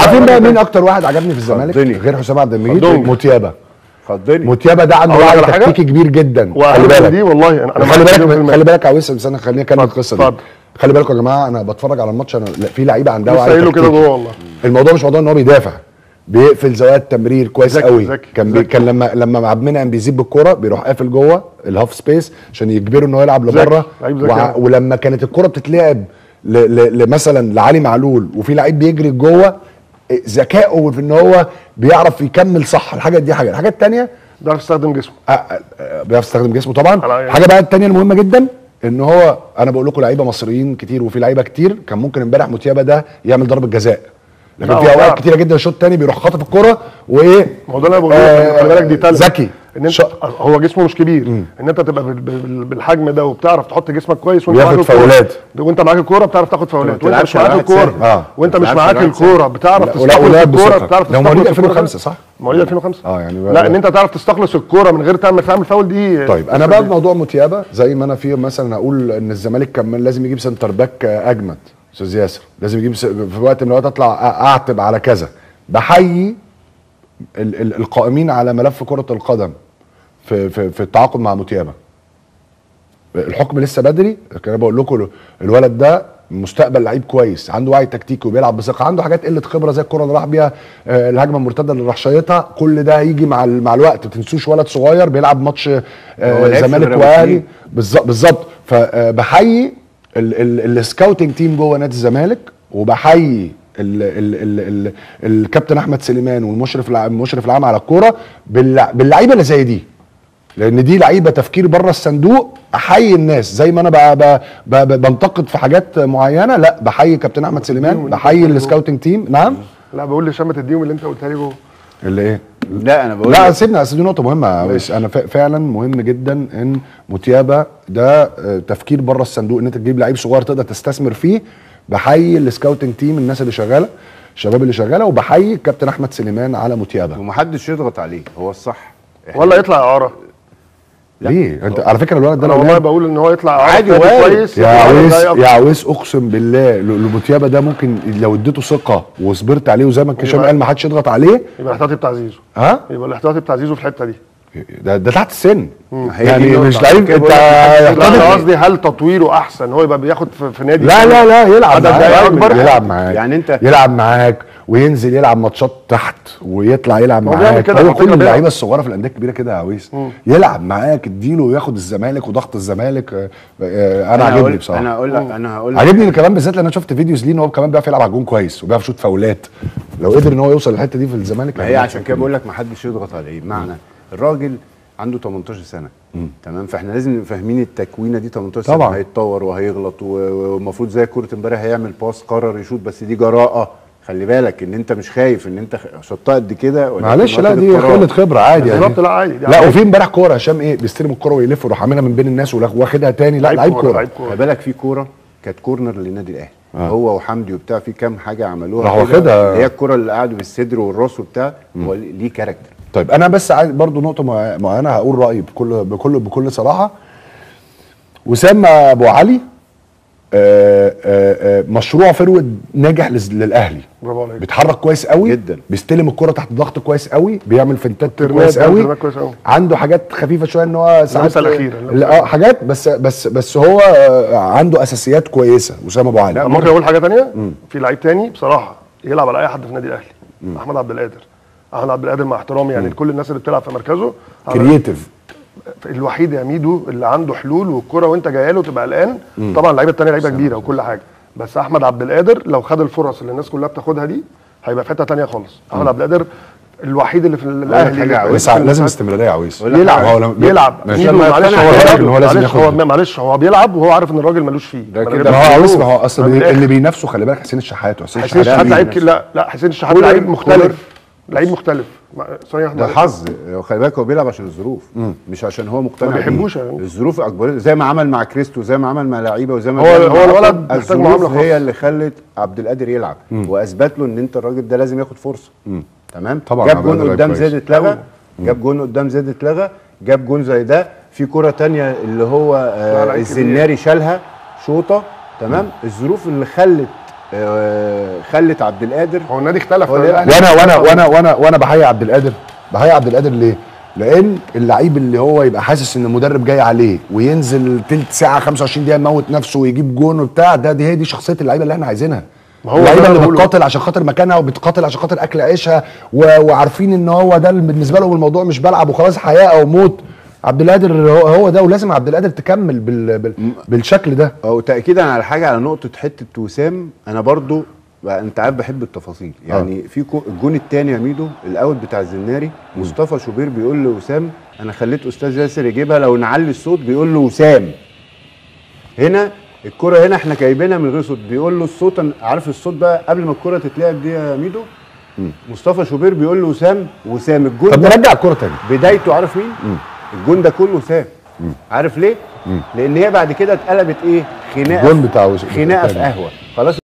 عارفين بقى الراجل مين ده. اكتر واحد عجبني في الزمالك خضني. غير حسام عبد المجيد خضني. موتيابا خضني موتيابا ده عنده أقول لك وعي على حاجة؟ تكتيكي كبير جدا خلي واهم بالك دي والله انا أنا خلي معاك مليون في بالك المية. خلي بالك يا عويس بس انا خليني اكمل اتفضل، القصه دي اتفضل. خلي بالكم يا جماعه انا بتفرج على الماتش انا لا، في لعيبه عندها لسه وعي قايله كده تكتيكي. جوه والله الموضوع مش موضوع ان هو بيدافع بيقفل زوايا التمرير كويس ذكي، قوي ذكي، كان بي ذكي. كان لما لما عبد المنعم بيزيد بالكوره بيروح قافل جوه الهاف سبيس عشان يجبره ان هو يلعب لبره لعيب ذكي وع- أوي. ولما كانت الكوره بتتلعب ل- ل- لمثلا لعلي معلول وفي لعيب بيجري جوه ذكائه في ان هو بيعرف يكمل صح الحاجه دي حاجه الحاجه الثانيه بيعرف يستخدم جسمه بيعرف يستخدم جسمه طبعا على- الحاجه بقى الثانيه المهمه جدا ان هو انا بقول لكم لعيبه مصريين كتير وفي لعيبه كتير كان ممكن امبارح موتيابا ده يعمل ضربه جزاء لكن لا، في هو اوقات بيلعب. كتيره جدا الشوط الثاني بيروح خاطف الكره وايه ما هو ده اللي انا بقوله خلي بالك دي تالنت ذكي ان انت هو جسمه مش كبير ان انت تبقى بال- بال- بالحجم ده وبتعرف تحط جسمك كويس وانت وياخد معاك الكورة. فاولات. وانت معاك الكوره بتعرف تاخد فاولات وانت بتلعبش مش معاك على واحد الكوره سهل. آه. وانت ما مش بتلعبش معاك على واحد الكوره بتعرف لا، تستخلص ولا الكوره بثقة. بتعرف ده مواليد تستخلص الكورة 2005 ده. صح؟ مواليد 2005 اه يعني لا ان انت تعرف تستخلص الكوره من غير تعمل تعمل فاول دي طيب انا بقى بموضوع موتيابا زي ما انا في مثلا اقول ان الزمالك كان لازم يجيب سنتر باك اجمد استاذ ياسر لازم يجيب س- في وقت من الاوقات اطلع أ- اعتب على كذا بحيي ال- ال- القائمين على ملف كره القدم في في في التعاقد مع موتيابا الحكم لسه بدري لكن انا بقول لكم الولد ده مستقبل لعيب كويس عنده وعي تكتيكي وبيلعب بثقه عنده حاجات قله خبره زي الكره اللي راح بيها آه، الهجمه المرتده اللي راح شايطها كل ده هيجي مع ال- مع الوقت ما تنسوش ولد صغير بيلعب ماتش هو آه، لعب في زمالك غير واهلي أبو بالظبط بالظبط فبحيي السكاوتنج تيم جوه نادي الزمالك وبحيي ال ال ال ال الكابتن احمد سليمان والمشرف الع- المشرف العام على الكوره باللع- باللعيبه اللي زي دي لان دي لعيبه تفكير بره الصندوق احيي الناس زي ما انا ب- ب- ب- ب- بنتقد في حاجات معينه لا بحيي كابتن احمد سليمان بحيي السكاوتنج تيم نعم لا بقول لشامه تديهم اللي انت قلتها لي جوه اللي ايه لا انا بقول لا لك سيبنا اصل دي نقطه مهمه يا ويس. انا ف- فعلا مهم جدا ان موتيابا ده آه، تفكير بره الصندوق ان انت تجيب لعيب صغير تقدر تستثمر فيه بحيي السكاوتنج تيم الناس اللي شغاله الشباب اللي شغاله وبحيي الكابتن احمد سليمان على موتيابا ومحدش يضغط عليه هو الصح إحنا- ولا يطلع اعاره ليه انت على فكره الولد ده انا لو والله لعب- بقول ان هو يطلع اعاره عادي في نادي وارد. كويس يا يطلع عويس زي أكتر. يا عويس اقسم بالله ل- لموتيابا ده ممكن لو اديته ثقه وصبرت عليه وزي ما هشام يبقى- قال ما حدش يضغط عليه يبقى الاحتياطي بتاع زيزو ها يبقى الاحتياطي بتاع زيزو في الحته دي ده, ده تحت السن هي دي يعني نقطة. مش لعيب كده انت بقول لك محدش لا يحتضن- انا قصدي هل تطويره احسن هو يبقى بياخد في, في نادي لا لا لا يلعب عدد دقايق معاك أكبر. يلعب معاك يعني أنت- يلعب معاك وينزل يلعب ماتشات تحت ويطلع يلعب هو بيعمل معاك كده، هو على فكرة كل بيلعب. اللعيبه الصغيره في الانديه الكبيره كده يا عويس يلعب معاك اديله وياخد الزمالك وضغط الزمالك آه، آه، انا عاجبني هقول- بصراحه انا هقول لك انا هقول لك عاجبني كمان بالذات لان انا شفت فيديوز ليه ان هو كمان بيعرف يلعب على الجون كويس وبيعرف يشوط فاولات لو قدر ان هو يوصل للحته دي في الزمالك ما هي عشان كده بقول لك ما حدش يضغط عليه بمعنى الراجل عنده 18 سنه تمام فاحنا لازم نبقى فاهمين التكوينه دي 18 سنه طبعا. هيتطور وهيغلط و- والمفروض زي كره امبارح هيعمل باس قرر يشوط بس دي جراءه خلي بالك ان انت مش خايف ان انت شطها قد كده ولكن معلش لا واخد دي القرار. قله خبره عادي يعني بالظبط لا عادي دي لا عادي. وفي امبارح كوره هشام ايه بيستلم الكوره ويلف ويروح عاملها من بين الناس ولا- واخدها تاني لا لعيب كوره لعيب خلي كوره بالك في كوره كانت كورنر للنادي الاهلي آه. هو وحمدي وبتاع في كام حاجه عملوها راح كده، واخدها. اللي هي الكوره اللي قعدوا بالصدر والراس وبتاع هو ليه كاركتر طيب انا بس عايز برضو نقطه مع- معينه هقول رايي بكل بكل بكل صراحه وسام ابو علي آه، آه، آه، مشروع فرود ناجح لز- للاهلي برافو عليك بيتحرك كويس قوي جدا. بيستلم الكره تحت ضغط كويس قوي بيعمل فنتات ترمات، كويس بيعمل قوي ترمات كويس قوي. عنده حاجات خفيفه شويه ان هو ساعات اللمسة الأخيرة، اللمسة لا، اه حاجات بس بس بس هو آه، عنده اساسيات كويسه وسام ابو علي ممكن اقول حاجه تانية في لعيب تاني بصراحه يلعب على اي حد في النادي الاهلي احمد عبد القادر احمد عبد القادر مع احترامي يعني لكل الناس اللي بتلعب في مركزه كرييتيف الوحيد يا ميدو اللي عنده حلول والكره وانت جايه له تبقى قلقان طبعا اللعيبه التانيه لعيبه كبيره وكل حاجه بس احمد عبد القادر لو خد الفرص اللي الناس كلها بتاخدها دي هيبقى في حته تانيه خالص احمد عبد القادر الوحيد اللي في الاهلي حاجة اللي- عاوز بس لازم استمراريه يا عويس أقول لك يلعب هو لما- يلعب ماشي. ميدو لما معلش يقتنع هو بالراجل بيلعب إن هو لازم معلش هو ياخد- معلش هو بيلعب وهو عارف ان الراجل ملوش فيه ده أنا كده جايب ما هو لك عويس حلول. ما هو اصل من بي- الآخر. اللي بينافسه خلي بالك حسين الشحات وحسين حسين الشحات الشحات مين لعيب نفسه؟ لا لا حسين الشحات كولر- لعيب مختلف كولر. لعيب مختلف ما- ثانيه واحده ده حظ خلي بالك هو بيلعب عشان الظروف مش عشان هو مقتنع ما بيه. بيحبوش يعني. الظروف اكبر زي ما عمل مع كريستو زي ما عمل مع لعيبه وزي ما هو- بيعمل هو مع الولد أكتر. محتاج الظروف معاملة خاصة. هي اللي خلت عبد القادر يلعب واثبت له ان انت الراجل ده لازم ياخد فرصه تمام طبعاً جاب عبد جون القادر قدام كويس. زيد اتلغى جاب جون قدام زيد اتلغى جاب جون زي ده في كره تانية اللي هو لا، آه لعيب كبير. الزناري شالها شوطه تمام الظروف اللي خلت آه، خلت عبد القادر هو النادي اختلف هو النادي ده. الأهلي وانا وانا اختلف. وانا وانا وانا بحيي عبد القادر بحيي عبد القادر ليه؟ لان اللعيب اللي هو يبقى حاسس ان المدرب جاي عليه وينزل تلت ساعه 25 دقيقه يموت نفسه ويجيب جون وبتاع ده دي هي دي شخصيه اللعيبه اللي احنا عايزينها ما هو اللعيبه ده اللي اللي بقوله. بتقاتل عشان خاطر مكانها وبتقاتل عشان خاطر اكل عيشها و... وعارفين ان هو ده اللي بالنسبه لهم الموضوع مش بلعب وخلاص حياه او موت عبد القادر هو, هو ده ولازم عبد القادر تكمل بال... بال... بالشكل ده او تاكيدا على حاجه على نقطه حته وسام انا برضو بقى انت عارف بحب التفاصيل يعني في كو- الجون الثاني يا ميدو الاول بتاع الزناري مصطفى شوبير بيقول لوسام انا خليت استاذ ياسر يجيبها لو نعلي الصوت بيقول له وسام هنا الكرة هنا احنا جايبينها من غير صوت بيقول له الصوت أنا- عارف الصوت بقى قبل ما الكرة تتلعب دي يا ميدو مصطفى شوبير بيقول له وسام وسام الجون طب ده نرجع الكوره تاني بدايته عارف مين؟ الجون ده كله سام عارف ليه؟ لان هي بعد كده اتقلبت ايه؟ خناقه الجون بتاع وس- خناقه في التاني. قهوه خلاص